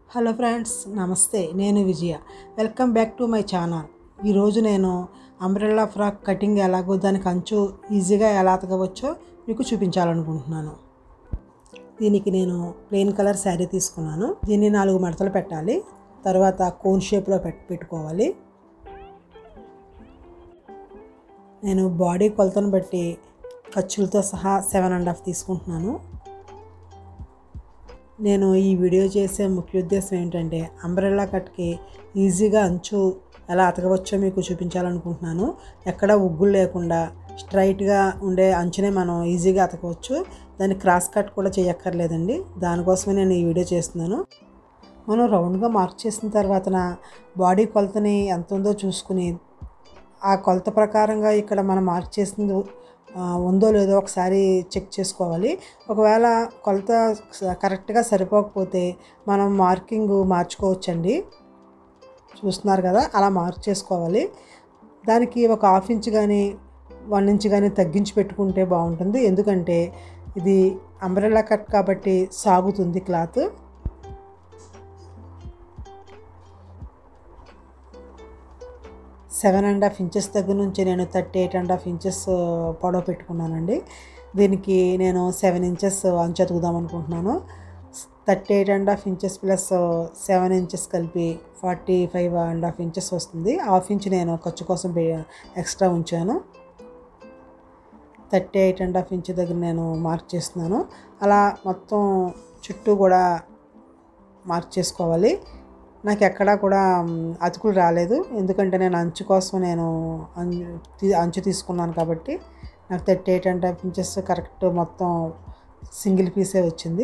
hello friends నమస్తే నేను Vijaya welcome back to my channel ఈరోజు నేను అంబ్రెల్లా ఫ్రాక్ కటింగ్ ఎలాగో దానికి అంచు ఈజీగా ఎలా అతకవచ్చో మీకు చూపించాలనుకుంటున్నాను దీనికి నేను ప్లెయిన్ కలర్ శారీ తీసుకున్నాను దీన్ని నాలుగు మడతలు పెట్టాలి తర్వాత కోన్ షేప్లో పెట్ పెట్టుకోవాలి నేను బాడీ కొలతను బట్టి ఖర్చులతో సహా సెవెన్ అండ్ హాఫ్ తీసుకుంటున్నాను నేను ఈ వీడియో చేసే ముఖ్య ఉద్దేశం ఏంటంటే అంబ్రెల్లా కట్కి ఈజీగా అంచు ఎలా అతకవచ్చో మీకు చూపించాలనుకుంటున్నాను ఎక్కడ ఉగ్గులు లేకుండా స్ట్రైట్గా ఉండే అంచునే మనం ఈజీగా అతకవచ్చు దాన్ని క్రాస్ కట్ కూడా చేయక్కర్లేదండి దానికోసమే నేను ఈ వీడియో చేస్తున్నాను మనం రౌండ్గా మార్క్ చేసిన తర్వాత బాడీ కొలతని ఎంత ఉందో చూసుకుని ఆ కొలత ప్రకారంగా ఇక్కడ మనం మార్క్ చేసింది ఆ, ఉందో లేదో ఒకసారి చెక్ చేసుకోవాలి ఒకవేళ కొలత స- కరెక్ట్గా సరిపోకపోతే మనం మార్కింగ్ మార్చుకోవచ్చండి చూస్తున్నారు కదా అలా మార్క్ చేసుకోవాలి దానికి ఒక హాఫ్ ఇంచ్ కానీ వన్ ఇంచ్ కానీ తగ్గించి పెట్టుకుంటే బాగుంటుంది ఎందుకంటే ఇది అంబ్రెల్లా కట్ కాబట్టి సాగుతుంది cloth seven and half inches దగ్గర నుంచి నేను thirty eight and half inches పొడవు పెట్టుకున్నానండి దీనికి నేను సెవెన్ ఇంచెస్ అంచు అతుకుదాం అనుకుంటున్నాను thirty eight and half inches plus seven inches కలిపి forty five and half inches వస్తుంది హాఫ్ ఇంచ్ నేను ఖర్చు కోసం ఎక్స్ట్రా ఉంచాను thirty eight and half inch దగ్గర నేను మార్క్ చేస్తున్నాను అలా మొత్తం చుట్టూ కూడా మార్క్ చేసుకోవాలి నాకు ఎక్కడా కూడా మ్, అతుకులు రాలేదు ఎందుకంటే నేను అంచు కోసం నేను అం- తీ- అంచు తీసుకున్నాను కాబట్టి నాకు thirty eight and half inches correct మొత్తం సింగిల్ పీసే వచ్చింది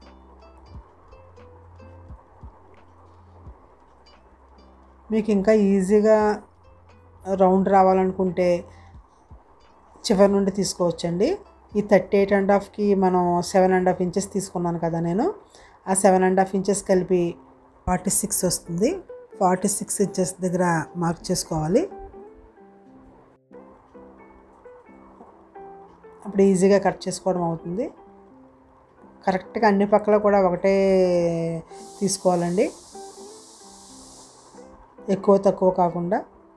మీకు ఇంకా ఈజీగా రౌండ్ రావాలనుకుంటే చివరి నుండి తీసుకోవచ్చండి ఈ థర్టీ ఎయిట్ అండ్ హాఫ్కి మనం సెవెన్ అండ్ హాఫ్ ఇంచెస్ తీసుకున్నాను కదా నేను ఆ సెవెన్ అండ్ హాఫ్ ఇంచెస్ కలిపి ఫార్టీ సిక్స్ వస్తుంది ఫార్టీ సిక్స్ ఇంచెస్ దగ్గర మార్క్ చేసుకోవాలి అప్పుడు ఈజీగా కట్ చేసుకోవడం అవుతుంది కరెక్ట్గా అన్ని పక్కల కూడా ఒకటే తీసుకోవాలండి ఎక్కువ తక్కువ కాకుండా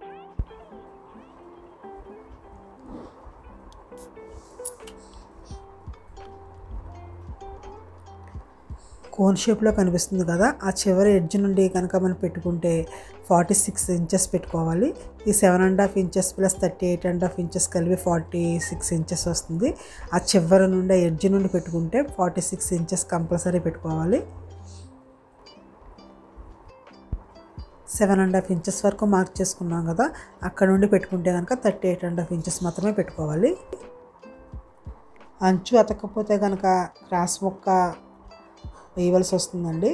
కోన్ షేప్లో కనిపిస్తుంది కదా ఆ చివరి ఎడ్జ్ నుండి కనుక మనం పెట్టుకుంటే ఫార్టీ సిక్స్ ఇంచెస్ పెట్టుకోవాలి ఈ seven and half inches plus thirty eight and half inches కలిపి ఫార్టీ సిక్స్ ఇంచెస్ వస్తుంది ఆ చివరి నుండి ఎడ్జ్ నుండి పెట్టుకుంటే ఫార్టీ సిక్స్ ఇంచెస్ కంపల్సరీ పెట్టుకోవాలి సెవెన్ అండ్ హాఫ్ ఇంచెస్ వరకు మార్క్ చేసుకున్నాం కదా అక్కడ నుండి పెట్టుకుంటే కనుక thirty eight and half inches మాత్రమే పెట్టుకోవాలి అంచు అతకపోతే కనుక క్రాస్ ముక్క వేయవలసి వస్తుందండి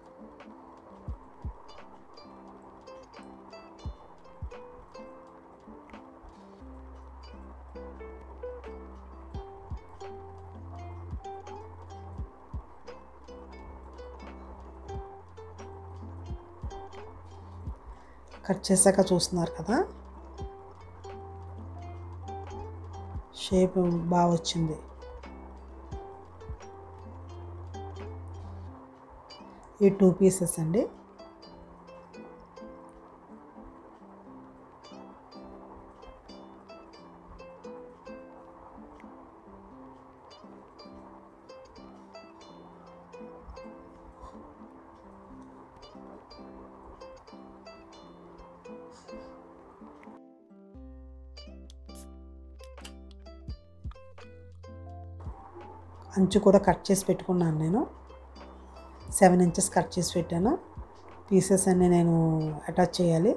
కట్ చేశాక చూస్తున్నారు కదా షేప్ బాగా వచ్చింది ఈ టూ పీసెస్ అండి అంచు కూడా కట్ చేసి పెట్టుకున్నాను నేను సెవెన్ ఇంచెస్ కట్ చేసి పెట్టాను పీసెస్ అన్నీ నేను అటాచ్ చేయాలి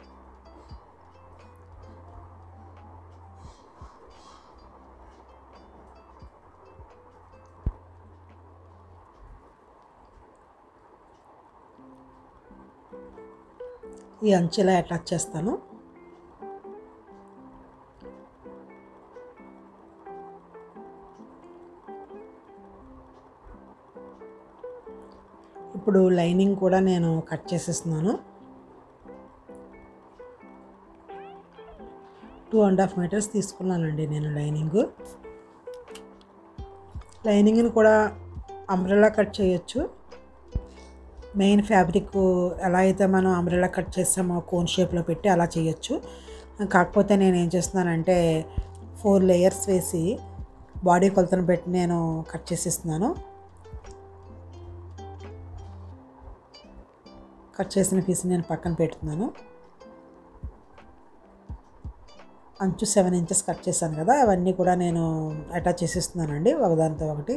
ఈ అంచు ఇలా అటాచ్ చేస్తాను ఇప్పుడు లైనింగ్ కూడా నేను కట్ చేసేస్తున్నాను టూ అండ్ హాఫ్ మీటర్స్ తీసుకున్నానండి నేను లైనింగ్ లైనింగ్ని కూడా అంబ్రెలా కట్ చేయొచ్చు మెయిన్ ఫ్యాబ్రిక్ ఎలా అయితే మనం అంబ్రెలా కట్ చేస్తామో కోన్ షేప్లో పెట్టి అలా చేయొచ్చు కాకపోతే నేను ఏం చేస్తున్నానంటే ఫోర్ లేయర్స్ వేసి బాడీ కొలతను పెట్టి నేను కట్ చేసిస్తున్నాను కట్ చేసిన పీస్ నేను పక్కన పెడుతున్నాను అంచు సెవెన్ ఇంచెస్ కట్ చేశాను కదా అవన్నీ కూడా నేను అటాచ్ చేసేస్తున్నానండి ఒకదానితో ఒకటి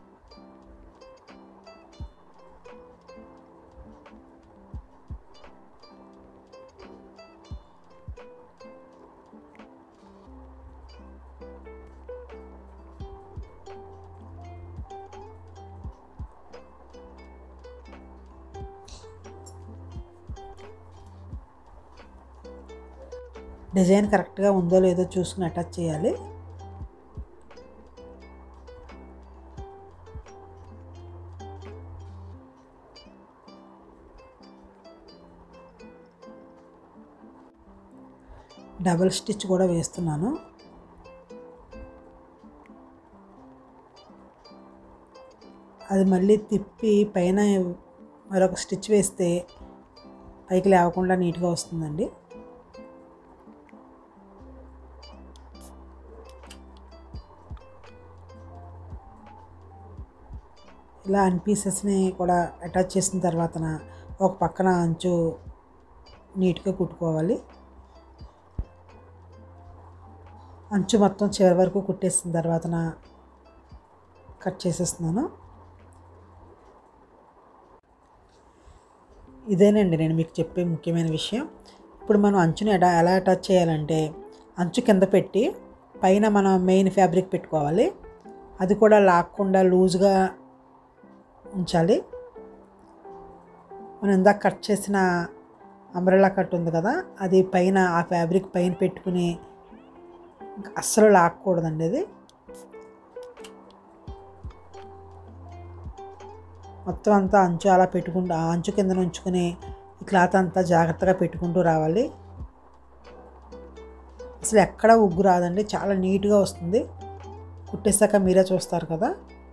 డిజైన్ కరెక్ట్గా ఉందో లేదో చూసుకుని అటాచ్ చేయాలి డబుల్ స్టిచ్ కూడా వేస్తున్నాను అది మళ్ళీ తిప్పి పైన మరొక స్టిచ్ వేస్తే పైకి లేవకుండా నీట్గా వస్తుందండి ఇలా అన్ పీసెస్ని కూడా అటాచ్ చేసిన తర్వాత ఒక పక్కన అంచు నీట్గా కుట్టుకోవాలి అంచు మొత్తం చివరి వరకు కుట్టేసిన తర్వాత కట్ చేసేస్తున్నాను ఇదేనండి నేను మీకు చెప్పే ముఖ్యమైన విషయం ఇప్పుడు మనం అంచుని ఎలా ఎలా అటాచ్ చేయాలంటే అంచు కింద పెట్టి పైన మనం మెయిన్ ఫ్యాబ్రిక్ పెట్టుకోవాలి అది కూడా లాక్కుండా లూజ్గా ఉంచాలి మనం ఇందాక కట్ చేసిన అంబ్రెలా కట్ ఉంది కదా అది పైన ఆ ఫ్యాబ్రిక్ పైన పెట్టుకుని అస్సలు లాక్కూడదండి అది మొత్తం అంతా అంచు అలా పెట్టుకుంటూ ఆ అంచు కింద ఉంచుకుని ఈ క్లాత్ అంతా జాగ్రత్తగా పెట్టుకుంటూ రావాలి అసలు ఎక్కడ ఉగ్గు రాదండి చాలా నీట్గా వస్తుంది కుట్టేసాక మీరే చూస్తారు కదా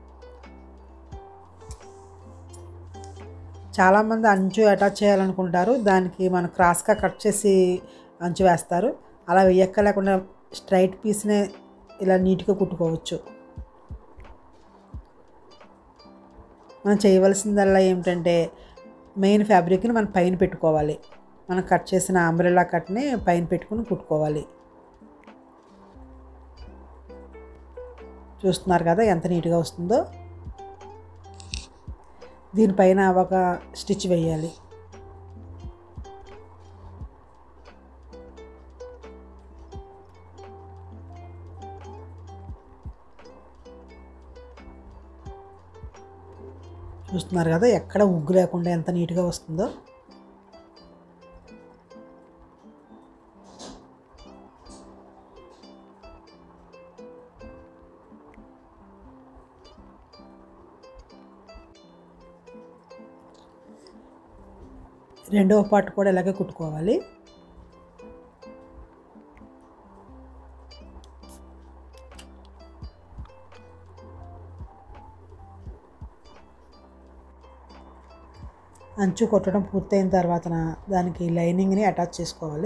చాలామంది అంచు అటాచ్ చేయాలనుకుంటారు దానికి మనం క్రాస్గా కట్ చేసి అంచు వేస్తారు అలా వేయక్కలేకుండా స్ట్రైట్ పీస్నే ఇలా నీట్గా కుట్టుకోవచ్చు మనం చేయవలసిందల్లా ఏమిటంటే మెయిన్ ఫ్యాబ్రిక్ని మనం పైన పెట్టుకోవాలి మనం కట్ చేసిన అంబ్రెల్లా కట్ని పైన పెట్టుకుని కుట్టుకోవాలి చూస్తున్నారు కదా ఎంత నీట్గా వస్తుందో దీనిపైన ఒక స్టిచ్ వేయాలి చూస్తున్నారు కదా ఎక్కడ ఉగ్గు లేకుండా ఎంత నీట్గా వస్తుందో రెండవ పార్ట్ కూడా ఇలాగే కుట్టుకోవాలి అంచు కొట్టడం పూర్తయిన తర్వాత దానికి లైనింగ్ని అటాచ్ చేసుకోవాలి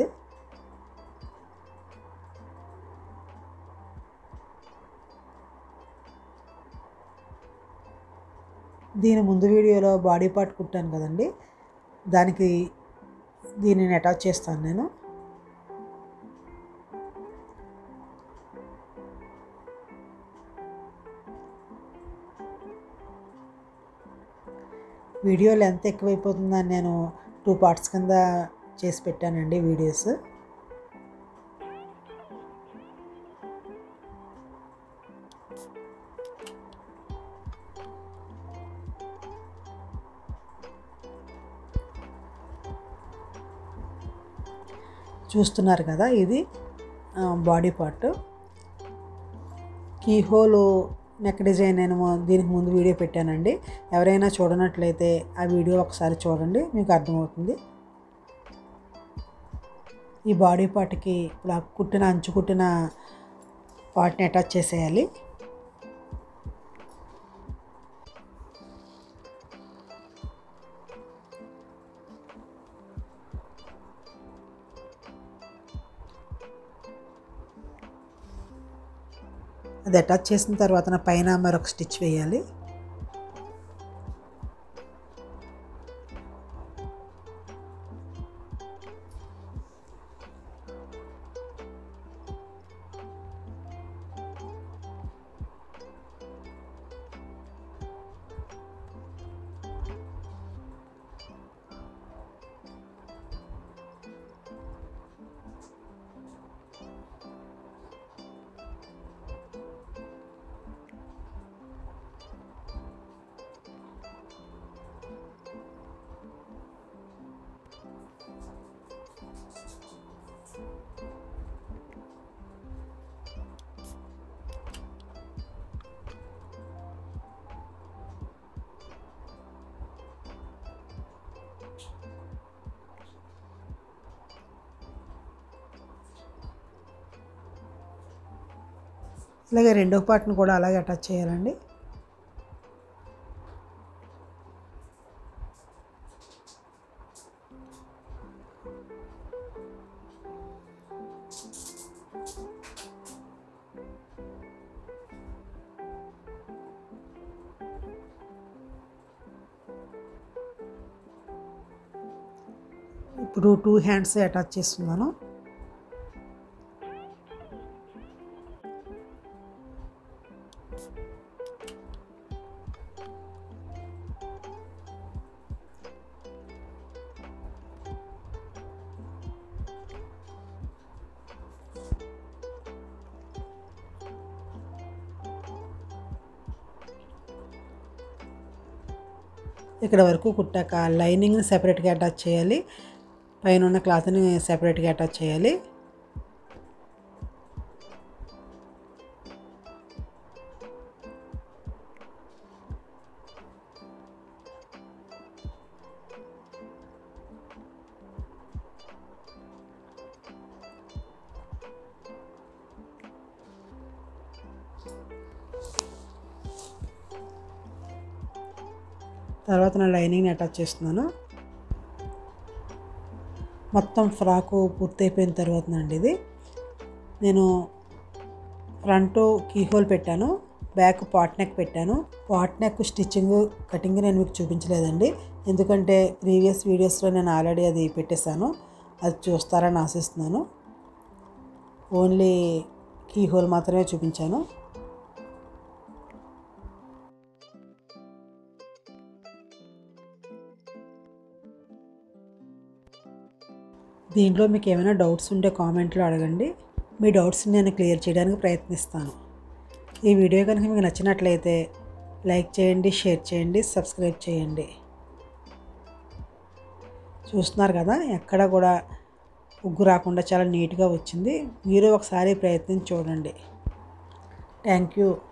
దీని ముందు వీడియోలో బాడీ పార్ట్ కుట్టాను కదండి దానికి దీనిని అటాచ్ చేస్తాను నేను వీడియో లెంత్ ఎక్కువైపోతుందని నేను టూ పార్ట్స్ కింద చేసి పెట్టానండి వీడియోస్ చూస్తున్నారు కదా ఇది body part key hole neck design నేను దీనికి ముందు వీడియో పెట్టానండి ఎవరైనా చూడనట్లయితే ఆ వీడియో ఒకసారి చూడండి మీకు అర్థమవుతుంది ఈ బాడీ పార్ట్కి ఇలా కుట్టిన అంచు కుట్టిన పార్ట్ని అటాచ్ చేసేయాలి అది అటాచ్ చేసిన తర్వాత నా పైన మరొక స్టిచ్ వేయాలి ఇలాగే రెండో పార్ట్ని కూడా అలాగే అటాచ్ చేయాలండి ఇప్పుడు టూ హ్యాండ్స్ అటాచ్ చేస్తున్నాను ఇక్కడ వరకు కుట్టాక లైనింగ్ని సెపరేట్గా అటాచ్ చేయాలి పైన ఉన్న క్లాత్ని సెపరేట్గా అటాచ్ చేయాలి తర్వాత నా లైనింగ్ని అటాచ్ చేస్తున్నాను మొత్తం ఫ్రాకు పూర్తయిపోయిన తర్వాత అండి ఇది నేను ఫ్రంట్ కీ హోల్ పెట్టాను బ్యాక్ పాట్ నెక్ పెట్టాను పాట్ నెక్ స్టిచ్చింగ్ కటింగ్ నేను మీకు చూపించలేదండి ఎందుకంటే ప్రీవియస్ వీడియోస్లో నేను ఆల్రెడీ అది పెట్టేశాను అది చూస్తారని ఆశిస్తున్నాను ఓన్లీ కీ హోల్ మాత్రమే చూపించాను దీంట్లో మీకు ఏమైనా డౌట్స్ ఉంటే కామెంట్లో అడగండి మీ డౌట్స్ నేను క్లియర్ చేయడానికి ప్రయత్నిస్తాను ఈ వీడియో కనుక మీకు నచ్చినట్లయితే లైక్ చేయండి షేర్ చేయండి సబ్స్క్రైబ్ చేయండి చూస్తున్నారు కదా ఎక్కడ కూడా ఉగ్గు రాకుండా చాలా నీట్గా వచ్చింది మీరు ఒకసారి ప్రయత్నించి చూడండి థ్యాంక్ యూ